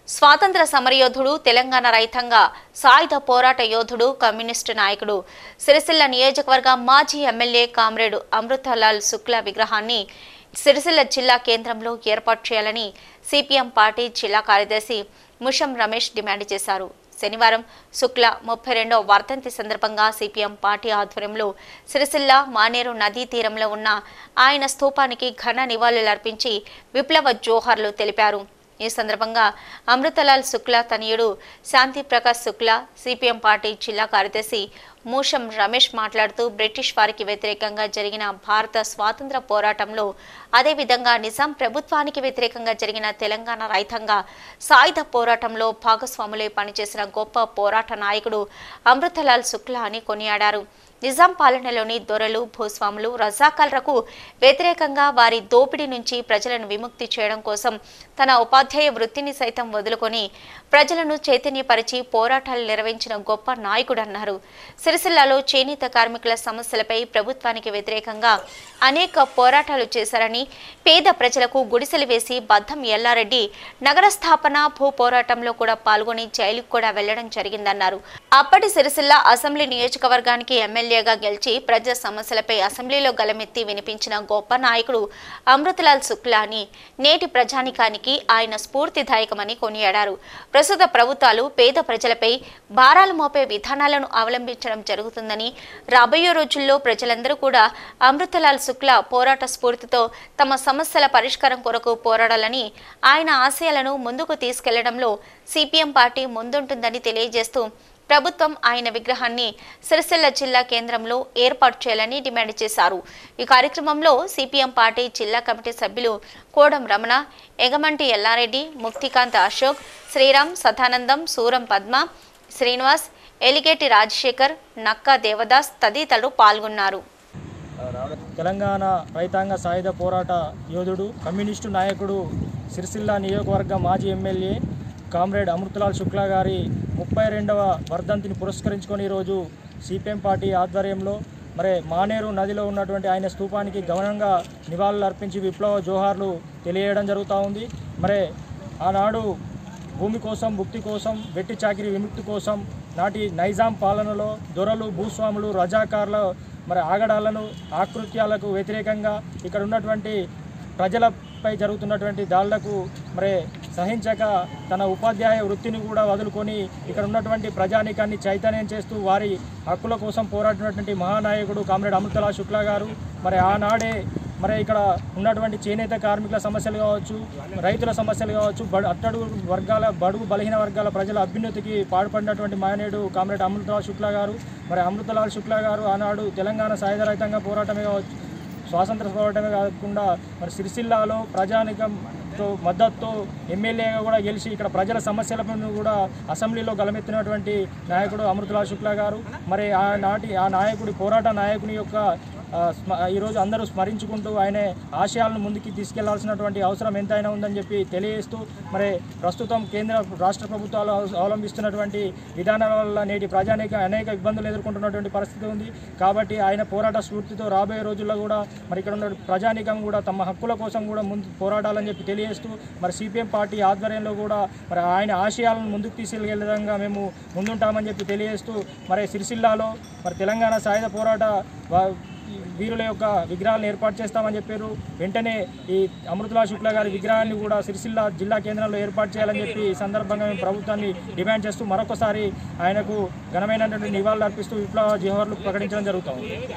స్వాతంత్ర సమరయోధుడు తెలంగాణ రైతాంగ సాయుధ పోరాట యోధుడు కమ్యూనిస్టు నాయకుడు సిరిసిల్ల నియోజకవర్గ మాజీ ఎమ్మెల్యే కామ్రేడు అమృతలాల్ శుక్లా విగ్రహాన్ని సిరిసిల్ల జిల్లా కేంద్రంలో ఏర్పాటు చేయాలని సిపిఎం పార్టీ జిల్లా కార్యదర్శి ముషం రమేష్ డిమాండ్ చేశారు శనివారం శుక్ల ముప్పై రెండవ వర్ధంతి సందర్భంగా సిపిఎం పార్టీ ఆధ్వర్యంలో సిరిసిల్ల మానేరు నదీ తీరంలో ఉన్న ఆయన స్థూపానికి ఘన నివాళులర్పించి విప్లవ జోహార్లు తెలిపారు ఈ సందర్భంగా అమృతలాల్ శుక్లా తనయుడు శాంతి ప్రకాష్ శుక్లా సిపిఎం పార్టీ జిల్లా కార్యదర్శి మూషం రమేష్ మాట్లాడుతూ బ్రిటిష్ వారికి వ్యతిరేకంగా జరిగిన భారత స్వాతంత్ర పోరాటంలో అదేవిధంగా నిజాం ప్రభుత్వానికి వ్యతిరేకంగా జరిగిన తెలంగాణ రైతాంగ సాయుధ పోరాటంలో భాగస్వాములై పనిచేసిన గొప్ప పోరాట నాయకుడు అమృతలాల్ శుక్లా అని కొనియాడారు నిజాం పాలనలోని దొరలు భూస్వాములు రజాకాలకు వ్యతిరేకంగా వారి దోపిడీ నుంచి ప్రజలను విముక్తి చేయడం కోసం తన ఉపాధ్యాయ వృత్తిని సైతం వదులుకొని ప్రజలను చైతన్యపరిచి పోరాటాలు నిర్వహించిన గొప్ప నాయకుడన్నారు సిరిసిల్లాలో చేనేత కార్మికుల సమస్యలపై ప్రభుత్వానికి వ్యతిరేకంగా అనేక పోరాటాలు చేశారని పేద ప్రజలకు గుడిసెలు వేసి బద్దం ఎల్లారెడ్డి నగర స్థాపన భూ పోరాటంలో కూడా పాల్గొని జైలుకు కూడా వెళ్లడం జరిగిందన్నారు అప్పటి సిరిసిల్ల అసెంబ్లీ నియోజకవర్గానికి ఎమ్మెల్యేగా గెలిచి ప్రజా సమస్యలపై అసెంబ్లీలో గలమెత్తి వినిపించిన గొప్ప నాయకుడు అమృతలాల్ శుక్లా అని నేటి ప్రజానికానికి ఆయన స్ఫూర్తిదాయకమని కొనియాడారు ప్రస్తుత ప్రభుత్వాలు పేద ప్రజలపై భారాలు మోపే విధానాలను అవలంబించడం జరుగుతుందని రాబోయే రోజుల్లో ప్రజలందరూ కూడా అమృతలాల్ శుక్లా పోరాట స్ఫూర్తితో తమ సమస్యల పరిష్కారం కొరకు పోరాడాలని ఆయన ఆశయాలను ముందుకు తీసుకెళ్లడంలో సిపిఎం పార్టీ ముందుంటుందని తెలియజేస్తూ ప్రభుత్వం ఆయన విగ్రహాన్ని సిరిసిల్ల జిల్లా కేంద్రంలో ఏర్పాటు చేయాలని డిమాండ్ చేశారు ఈ కార్యక్రమంలో సిపిఎం పార్టీ జిల్లా కమిటీ సభ్యులు కోడం రమణ ఎగమంటి ఎల్లారెడ్డి ముక్తికాంత్ అశోక్ శ్రీరామ్ సదానందం సూరం పద్మ శ్రీనివాస్ ఎలిగేటి రాజశేఖర్ నక్కా దేవదాస్ తదితరులు పాల్గొన్నారు తెలంగాణ రైతాంగ సాయుధ పోరాట యోధుడు కమ్యూనిస్టు నాయకుడు సిరిసిల్ల నియోజకవర్గ మాజీ ఎమ్మెల్యే కామ్రేడ్ అమృతలాల్ శుక్లా గారి ముప్పై రెండవ వర్ధంతిని పురస్కరించుకొని ఈరోజు సిపిఎం పార్టీ ఆధ్వర్యంలో మరి మానేరు నదిలో ఉన్నటువంటి ఆయన స్థూపానికి గమనంగా నివాళులు అర్పించి విప్లవ జోహార్లు తెలియజేయడం జరుగుతూ ఉంది మరి ఆనాడు భూమి కోసం భుక్తి కోసం వెట్టి చాకిరి విముక్తి కోసం నాటి నైజాం పాలనలో దొరలు భూస్వాములు రజాకార్ల మరి ఆగడాలను ఆకృత్యాలకు వ్యతిరేకంగా ఇక్కడ ఉన్నటువంటి ప్రజలపై జరుగుతున్నటువంటి దాడులకు మరి సహించక తన ఉపాధ్యాయ వృత్తిని కూడా వదులుకొని ఇక్కడ ఉన్నటువంటి ప్రజానీకాన్ని చైతన్యం చేస్తూ వారి హక్కుల కోసం పోరాడినటువంటి మహానాయకుడు కామ్రేడ్ అమృతలా శుక్లా గారు మరి ఆనాడే మరి ఇక్కడ ఉన్నటువంటి చేనేత కార్మికుల సమస్యలు కావచ్చు రైతుల సమస్యలు కావచ్చు బడు అట్టడుగు వర్గాల బడుగు బలహీన వర్గాల ప్రజల అభ్యున్నతికి పాటుపడినటువంటి మాయనేడు కామ్రేడ్ అమృతలాల్ శుక్లా గారు మరి అమృతలాల్ శుక్లా గారు ఆనాడు తెలంగాణ సాయుధ రైతాంగ పోరాటమే కావచ్చు స్వాతంత్ర పోరాటమే కాకుండా మరి సిరిసిల్లాలో ప్రజానికంతో మద్దతుతో ఎమ్మెల్యేగా కూడా గెలిచి ఇక్కడ ప్రజల సమస్యలను కూడా అసెంబ్లీలో గలమెత్తినటువంటి నాయకుడు అమృతలాల్ శుక్లా గారు మరి ఆ నాటి ఆ నాయకుడి పోరాట నాయకుని యొక్క ఆ, స్మ- ఈరోజు అందరూ స్మరించుకుంటూ ఆయన ఆశయాలను ముందుకు తీసుకెళ్లాల్సినటువంటి అవసరం ఎంతైనా ఉందని చెప్పి తెలియజేస్తూ మరి ప్రస్తుతం కేంద్ర రాష్ట్ర ప్రభుత్వాలు అవ- అవలంబిస్తున్నటువంటి విధానాల వల్ల నేటి ప్రజానేక అనేక ఇబ్బందులు ఎదుర్కొంటున్నటువంటి పరిస్థితి ఉంది కాబట్టి ఆయన పోరాట స్ఫూర్తితో రాబోయే రోజుల్లో కూడా మరి ఇక్కడ ఉన్న ప్రజానీకం కూడా తమ హక్కుల కోసం కూడా ముందు పోరాడాలని చెప్పి తెలియజేస్తూ మరి సిపిఎం పార్టీ ఆధ్వర్యంలో కూడా మరి ఆయన ఆశయాలను ముందుకు తీసుకెళ్లే విధంగా మేము ముందుంటామని చెప్పి తెలియజేస్తూ మరి సిరిసిల్లాలో మరి తెలంగాణ సాయుధ పోరాట వా- ఈ వీరుల యొక్క విగ్రహాలను ఏర్పాటు చేస్తామని చెప్పారు వెంటనే ఈ అమృతలా శుక్లా గారి విగ్రహాన్ని కూడా సిరిసిల్ల జిల్లా కేంద్రంలో ఏర్పాటు చేయాలని చెప్పి ఈ సందర్భంగా మేము ప్రభుత్వాన్ని డిమాండ్ చేస్తూ మరొకసారి ఆయనకు ఘనమైనటువంటి నివాళులు అర్పిస్తూ విప్లవ జోహార్లు ప్రకటించడం జరుగుతుంది